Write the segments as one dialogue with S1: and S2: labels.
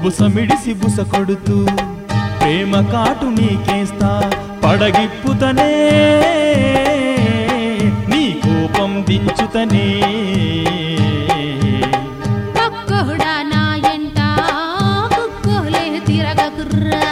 S1: బుసమిడిసి బుస కొడుతూ ప్రేమ కాటు నీకేస్తా పడగిప్పుతనే నీ కోపం దించుతనే
S2: పక్కోడా నా ఎంట కుక్కోలే తిరగకుర్రా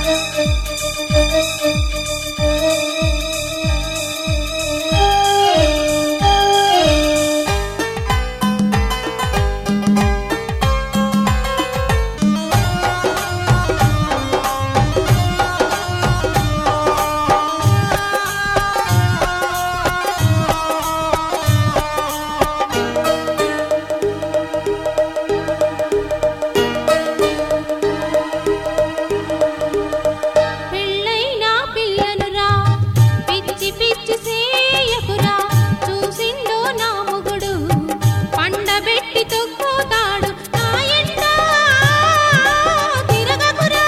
S2: పెళ్ళైన పిల్లనురా పిచ్చి పిచ్చి సేయకురా చూసిండో నా మొగుడు పండబెట్టి తొక్కుతాడు నా ఎంట తిరగకురా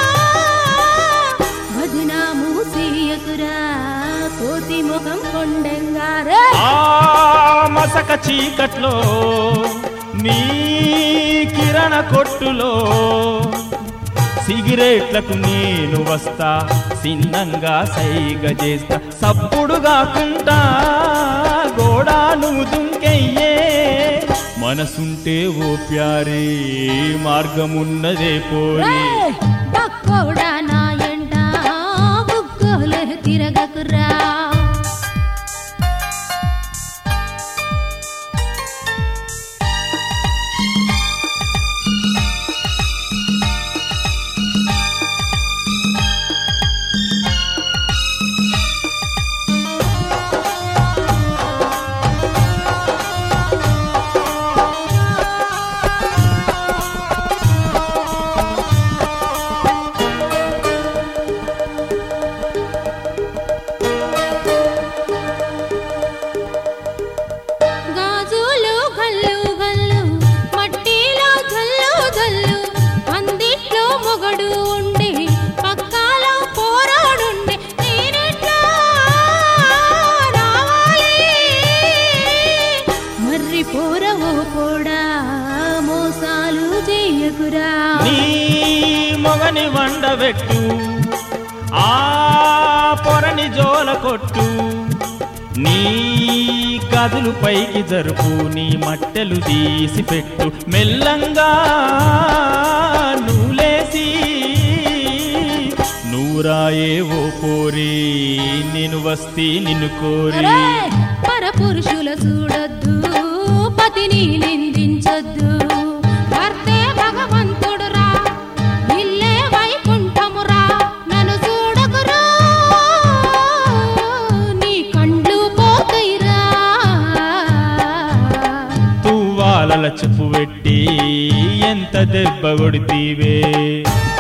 S2: వదినాము సేయకురా కోతి ముఖం కొండంగారా
S1: ఆ మసక చీకట్లో నీ కిరణ కొట్టులో సిగరెట్లకు నేను వస్తా సిన్నంగా సైగ చేస్తా సప్పుడు కాకుండా గోడా నువ్వు దుంకెయ్యే మనసుంటే ఓ ప్యారే మార్గమున్నదే పోరే
S2: పక్కోడా నా ఎంట కుక్కోలే తిరగకురా గాజులు గల్లు గల్లు మట్టిలో జల్లు జల్లు అందిట్లో మొగడు ఉండి పక్కాలో పోరాడుండి నేనెట్లా రావాలి మర్రి పోరవో పోడా మోసాలు చేయకురా
S1: నీ మొగని వండబెట్టు ఆ పొరని జోల కొట్టు నీ గదులు పైకి జరుపు నీ మట్టెలు తీసి పెట్టు మెల్లంగా నూలేసి నూరాయే ఓ పోరి నేను వస్తీ నిన్ను కోరి
S2: అరే పరపురుషుల చూడొద్దు పతిని నిందించొద్దు భర్తే భగవంతుడురా ఇల్లే వైకుంఠమురా నన్ను చూడకురా నీ కండ్లు పోతైరా
S1: తువ్వాలల చెప్పు పెట్టి ఎంత దెబ్బ కొడితీవే